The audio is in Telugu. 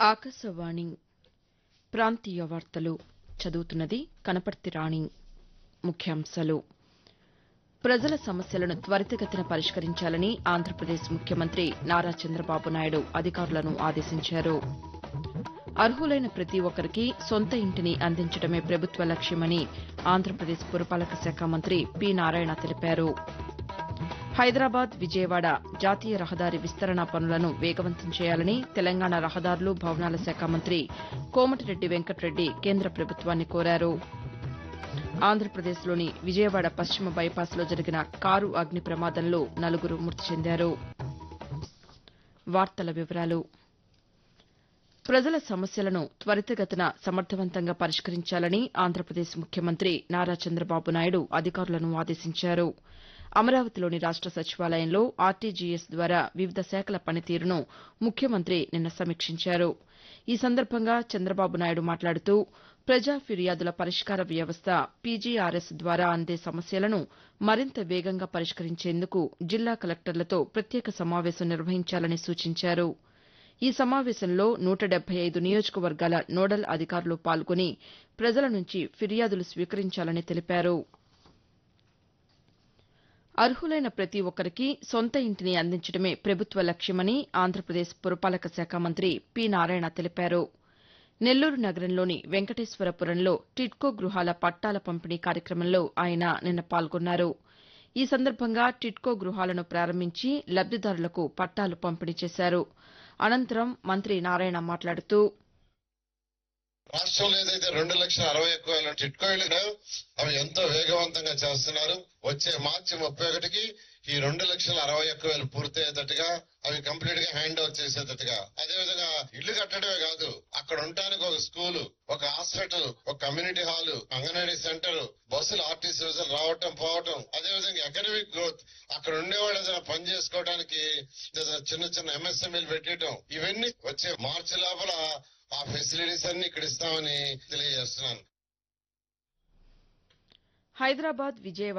ఆకాశవాణి ప్రాంతీయ వార్తలు చదువుతున్నది కనపర్తి రాణి ముఖ్యాంశాలు ప్రజల సమస్యలను త్వరితగతిన పరిష్కరించాలని ఆంధ్రప్రదేశ్ ముఖ్యమంత్రి నారా చంద్రబాబు నాయుడు అధికారులను ఆదేశించారు అర్హులైన ప్రతి ఒక్కరికి సొంత ఇంటిని అందించడమే ప్రభుత్వ లక్ష్యమని ఆంధ్రప్రదేశ్ పురపాలక శాఖ మంత్రి పి నారాయణ తెలిపారు హైదరాబాద్ విజయవాడ జాతీయ రహదారి విస్తరణ పనులను వేగవంతం చేయాలని తెలంగాణ రహదారులు భవనాల శాఖ మంత్రి కోమటిరెడ్డి వెంకటరెడ్డి కేంద్ర ప్రభుత్వాన్ని కోరారు ఆంధ్రప్రదేశ్లోని విజయవాడ పశ్చిమ బైపాస్లో జరిగిన కారు అగ్ని ప్రమాదంలో నలుగురు మృతి చెందారు వార్తల వివరాలు ప్రజల సమస్యలను త్వరితగతిన సమర్దవంతంగా పరిష్కరించాలని ఆంధ్రప్రదేశ్ ముఖ్యమంత్రి నారా చంద్రబాబు నాయుడు అధికారులను ఆదేశించారు అమరావతిలోని రాష్ట సచివాలయంలో ఆర్టీజీఎస్ ద్వారా వివిధ శాఖల పనితీరును ముఖ్యమంత్రి నిన్న సమీక్షించారు ఈ సందర్భంగా చంద్రబాబు నాయుడు మాట్లాడుతూ ప్రజా ఫిర్యాదుల పరిష్కార వ్యవస్థ పీజీఆర్ఎస్ ద్వారా అందే సమస్యలను మరింత వేగంగా పరిష్కరించేందుకు జిల్లా కలెక్టర్లతో ప్రత్యేక సమావేశం నిర్వహించాలని సూచించారు ఈ సమావేశంలో నూట డెబ్బై ఐదు నియోజకవర్గాల నోడల్ అధికారులు పాల్గొని ప్రజల నుంచి ఫిర్యాదులు స్వీకరించాలని తెలిపారు అర్హులైన ప్రతి ఒక్కరికి సొంత ఇంటిని అందించడమే ప్రభుత్వ లక్ష్యమని ఆంధ్రప్రదేశ్ పురపాలక శాఖ మంత్రి పి నారాయణ తెలిపారు నెల్లూరు నగరంలోని వెంకటేశ్వరపురంలో టిడ్కో గృహాల పట్టాల పంపిణీ కార్యక్రమంలో ఆయన నిన్న పాల్గొన్నారు ఈ సందర్భంగా టిడ్కో గృహాలను ప్రారంభించి లబ్దిదారులకు పట్టాలు పంపిణీ చేశారు అనంతరం మంత్రి నారాయణ మాట్లాడుతూ రాష్ట్రంలో ఏదైతే రెండు లక్షల అరవై ఒక్క వేల టిట్కో ఇళ్లు అవి ఎంతో వేగవంతంగా చేస్తున్నారు వచ్చే మార్చి ముప్పై ఒకటికి ఈ రెండు లక్షల అరవై ఒక్క వేలు పూర్తయ్యేటట్టుగా అవి కంప్లీట్ గా హ్యాండ్ ఓవర్ చేసేటట్టుగా అదే విధంగా ఇల్లు కట్టడమే కాదు అక్కడ ఉండటానికి ఒక స్కూల్ ఒక హాస్పిటల్ ఒక కమ్యూనిటీ హాల్ అంగన్వాడీ సెంటర్ బస్సులు ఆర్టీసీ బస్సులు రావటం పోవటం అదే విధంగా ఎకనామిక్ గ్రోత్ అక్కడ ఉండేవాళ్ళు ఏదైనా పని చేసుకోవడానికి ఏదైనా చిన్న చిన్న ఎంఎస్ఎంఈలు పెట్టడం ఇవన్నీ వచ్చే మార్చి లోపల ఆ ఫెసిలిటీస్ అన్ని ఇక్కడ ఇస్తామని తెలియజేస్తున్నాను హైదరాబాద్ విజయవాడ